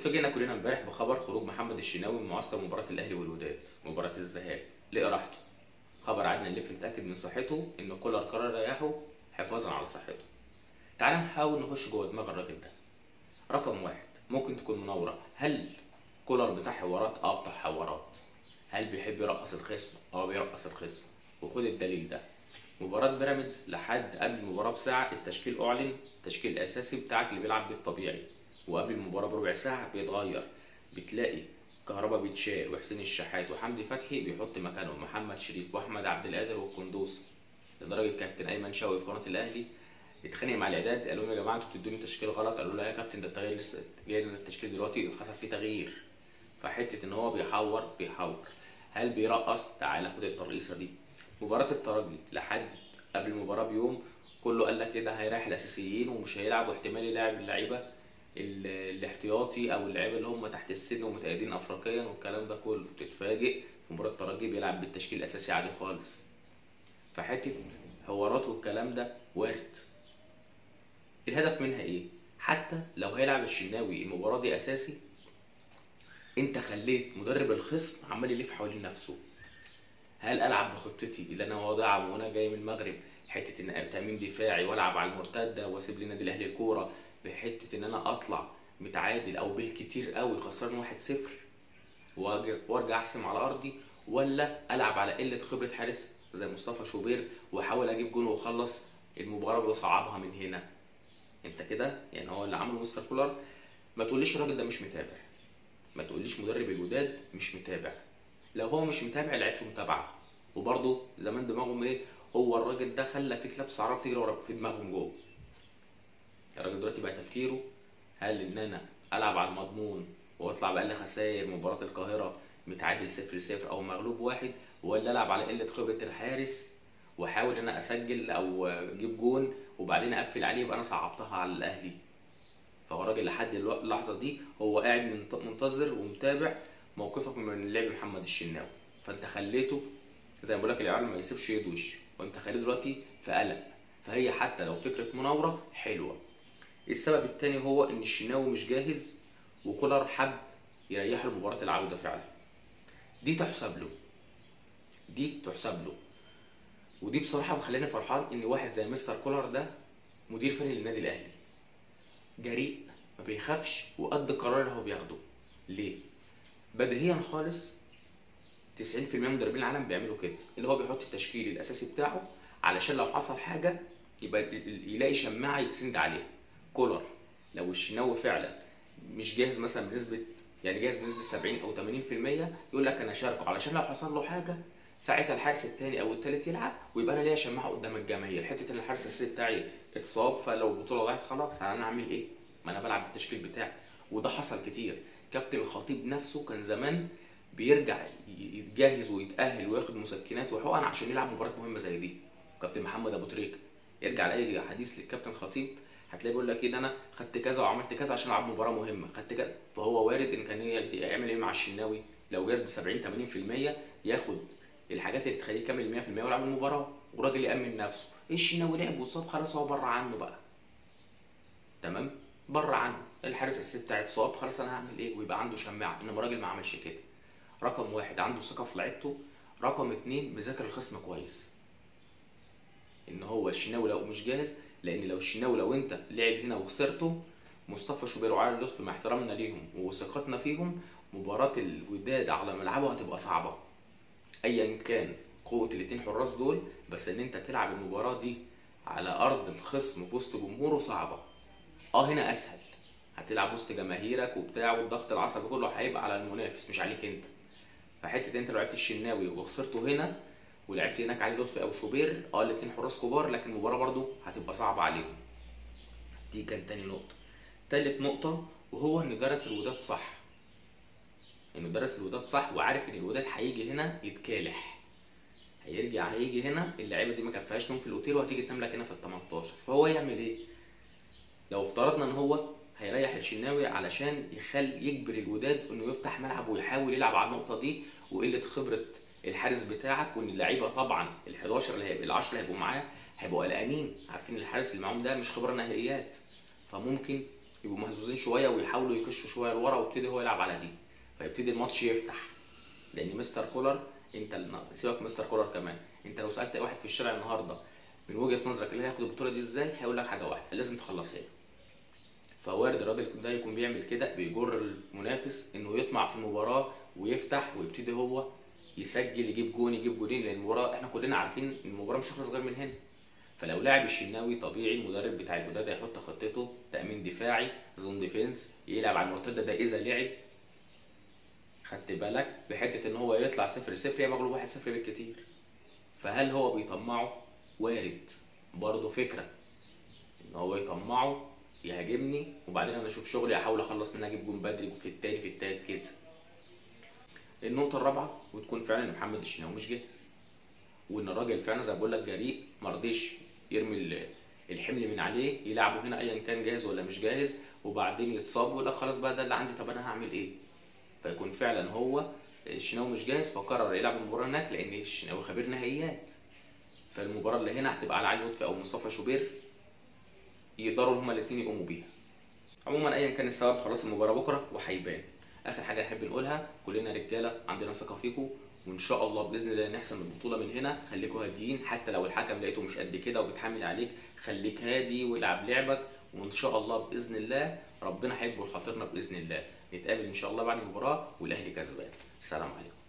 اتفاجئنا كلنا امبارح بخبر خروج محمد الشناوي من معسكر مباراة الأهلي والوداد مباراة الذهاب لإراحته خبر قعدنا نلف نتأكد من صحته إن كولر قرر يريحه حفاظا على صحته تعال نحاول نخش جوه دماغ الراجل ده رقم واحد ممكن تكون مناورة هل كولر بتاع حوارات اه بتاع حوارات هل بيحب يرقص الخصم اه بيرقص الخصم وخد الدليل ده مباراة بيراميدز لحد قبل المباراة بساعة التشكيل أعلن التشكيل الأساسي بتاعك اللي بيلعب بالطبيعي وقبل المباراة بربع ساعة بيتغير بتلاقي كهربا بيتشال وحسين الشحات وحمدي فتحي بيحط مكانهم محمد شريف واحمد عبد القادر والقندوسي لدرجة كابتن أيمن شوقي في قناة الأهلي اتخانق مع الإعداد قالوا له يا جماعة انتوا بتدوني تشكيل غلط قالوا له لا يا كابتن ده التغيير لسه جاي لنا التشكيل دلوقتي حصل فيه تغيير فحتة إن هو بيحور بيحور هل بيرقص؟ تعالى خد الترقيصة دي مباراة الترجي لحد قبل المباراة بيوم كله قال لك كده هيريح الأساسيين ومش هيلعب واحتمال يلعب اللعيبة ال- الاحتياطي او اللعيبه اللي هم تحت السن ومتأيدين افريقيا والكلام ده كله تتفاجئ في مباراه الترجي بيلعب بالتشكيل الاساسي عادي خالص فحته حوارات والكلام ده وارد الهدف منها ايه حتى لو هيلعب الشناوي المباراه دي اساسي انت خليت مدرب الخصم عمال يلف حوالين نفسه هل العب بخطتي اللي انا واضعها وانا جاي من المغرب حته ان تامين دفاعي والعب على المرتده واسيب لنادي الاهلي الكوره بحته ان انا اطلع متعادل او بالكتير قوي خسران 1-0 وأجر- وارجع احسم على ارضي ولا العب على قله خبره حارس زي مصطفى شوبير واحاول اجيب جون واخلص المباراه واصعبها من هنا انت كده يعني هو اللي عمله مستر كولر ما تقوليش الراجل ده مش متابع ما تقوليش مدرب الوداد مش متابع لو هو مش متابع لعيبته متابعه وبرضه زمان دماغهم ايه هو الراجل ده خلى في كلاب سعرات تجري ورا في دماغهم جوه الراجل دلوقتي بقى تفكيره هل ان انا العب على المضمون واطلع باقل خسائر مباراه القاهره متعادل صفر صفر او مغلوب واحد ولا العب على قله خبره الحارس واحاول ان انا اسجل او اجيب جون وبعدين اقفل عليه يبقى انا صعبتها على الاهلي فهو الراجل لحد الو- اللحظه دي هو قاعد منت- منتظر ومتابع موقفك من اللعب محمد الشناوي فانت خليته زي ما بقول لك العيال ما يسيبش يدوش وانت خليه دلوقتي في قلق فهي حتى لو فكره مناوره حلوه السبب التاني هو ان الشناوي مش جاهز وكولر حب يريحه لمباراه العوده فعلا دي تحسب له دي تحسب له ودي بصراحه مخليني فرحان ان واحد زي مستر كولر ده مدير فني للنادي الاهلي جريء ما بيخافش وقد القرار اللي هو بياخده ليه بديهيا خالص 90% من مدربين العالم بيعملوا كده اللي هو بيحط التشكيل الاساسي بتاعه علشان لو حصل حاجه يبقى ال- ال- يلاقي شماعه يتسند عليها كولر لو الشناوي فعلا مش جاهز مثلا بنسبه يعني جاهز بنسبه 70 او 80% يقول لك انا شاركه علشان لو حصل له حاجه ساعتها الحارس الثاني او الثالث يلعب ويبقى انا ليا شماعه قدام الجماهير حته ان الحارس الاساسي بتاعي اتصاب فلو البطوله ضاعت خلاص انا اعمل ايه؟ ما انا بلعب بالتشكيل بتاعي وده حصل كتير كابتن الخطيب نفسه كان زمان بيرجع ي- يتجهز ويتاهل وياخد مسكنات وحقن عشان يلعب مباراه مهمه زي دي كابتن محمد ابو تريكه يرجع لاي حديث للكابتن خطيب هتلاقيه بيقول لك ايه ده انا خدت كذا وعملت كذا عشان العب مباراه مهمه خدت كذا فهو وارد ان كان يعمل ايه مع الشناوي لو جاز ب 70 80% ياخد الحاجات اللي تخليه يكمل 100% ويلعب المباراه وراجل يامن نفسه الشناوي لعب واتصاب خلاص هو بره عنه بقى تمام بره عنه الحارس الاساسي بتاعي اتصاب خلاص انا هعمل ايه ويبقى عنده شماعه انما راجل ما عملش كده رقم واحد عنده ثقه في لعيبته رقم اتنين مذاكر الخصم كويس ان هو الشناوي لو مش جاهز لان لو الشناوي لو انت لعب هنا وخسرته مصطفى شوبير وعلي لطفي مع احترامنا ليهم وثقتنا فيهم مباراة الوداد على ملعبه هتبقى صعبة ايا كان قوة الاتنين حراس دول بس ان انت تلعب المباراة دي على ارض الخصم وسط جمهوره صعبة اه هنا اسهل هتلعب وسط جماهيرك وبتاع والضغط العصبي كله هيبقى على المنافس مش عليك انت فحته انت لو لعبت الشناوي وخسرته هنا ولعبت هناك علي لطفي او شوبير اه الاتنين حراس كبار لكن المباراه برضو هتبقى صعبه عليهم دي كانت تاني نقطه تالت نقطه وهو انه درس الوداد صح انه درس الوداد صح وعارف ان الوداد هيجي هنا يتكالح هيرجع هيجي هنا اللعيبه دي ما كفاهاش نوم في الاوتيل وهتيجي تنام لك هنا في ال 18 فهو يعمل ايه؟ لو افترضنا ان هو هيريح الشناوي علشان يخلي يجبر الوداد انه يفتح ملعب ويحاول يلعب على النقطه دي وقله خبره الحارس بتاعك وان اللعيبه طبعا ال 11 اللي هيبقى ال 10 اللي هيبقوا معاه هيبقوا قلقانين عارفين الحارس اللي معاهم ده مش خبره نهائيات فممكن يبقوا مهزوزين شويه ويحاولوا يكشوا شويه لورا ويبتدي هو يلعب على دي فيبتدي الماتش يفتح لان مستر كولر انت الن- سيبك مستر كولر كمان انت لو سالت اي واحد في الشارع النهارده من وجهه نظرك اللي هياخد البطوله دي ازاي هيقول لك حاجه واحده لازم تخلص هي فوارد الراجل ده يكون بيعمل كده بيجر المنافس انه يطمع في المباراه ويفتح ويبتدي هو يسجل يجيب جون يجيب جولين لان المباراه احنا كلنا عارفين ان المباراه مش هتخلص غير من هنا فلو لاعب الشناوي طبيعي المدرب بتاع الوداد هيحط خطته تامين دفاعي زون ديفنس يلعب على المرتده ده اذا لعب خدت بالك بحته ان هو يطلع 0 0 يا مغلوب 1 0 بالكتير فهل هو بيطمعه وارد برضه فكره ان هو يطمعه يهاجمني وبعدين انا اشوف شغلي احاول اخلص منها اجيب جون بدري في التاني في التالت كده النقطة الرابعة وتكون فعلا ان محمد الشناوي مش جاهز وان الراجل فعلا زي ما بقول لك جريء مرضيش يرمي ال- الحمل من عليه يلعبه هنا ايا كان جاهز ولا مش جاهز وبعدين يتصاب ويقول لك خلاص بقى ده اللي عندي طب انا هعمل ايه؟ فيكون فعلا هو الشناوي مش جاهز فقرر يلعب المباراة هناك لان الشناوي خبير نهائيات فالمباراة اللي هنا هتبقى على علي لطفي او مصطفى شوبير يقدروا هما الاثنين يقوموا بيها عموما ايا كان السبب خلاص المباراه بكره وهيبان اخر حاجه نحب نقولها كلنا رجاله عندنا ثقه فيكم وان شاء الله باذن الله نحسم البطوله من هنا خليكم هاديين حتى لو الحكم لقيته مش قد كده وبيتحمل عليك خليك هادي والعب لعبك وان شاء الله باذن الله ربنا هيكبر خاطرنا باذن الله نتقابل ان شاء الله بعد المباراه والاهلي كسبان السلام عليكم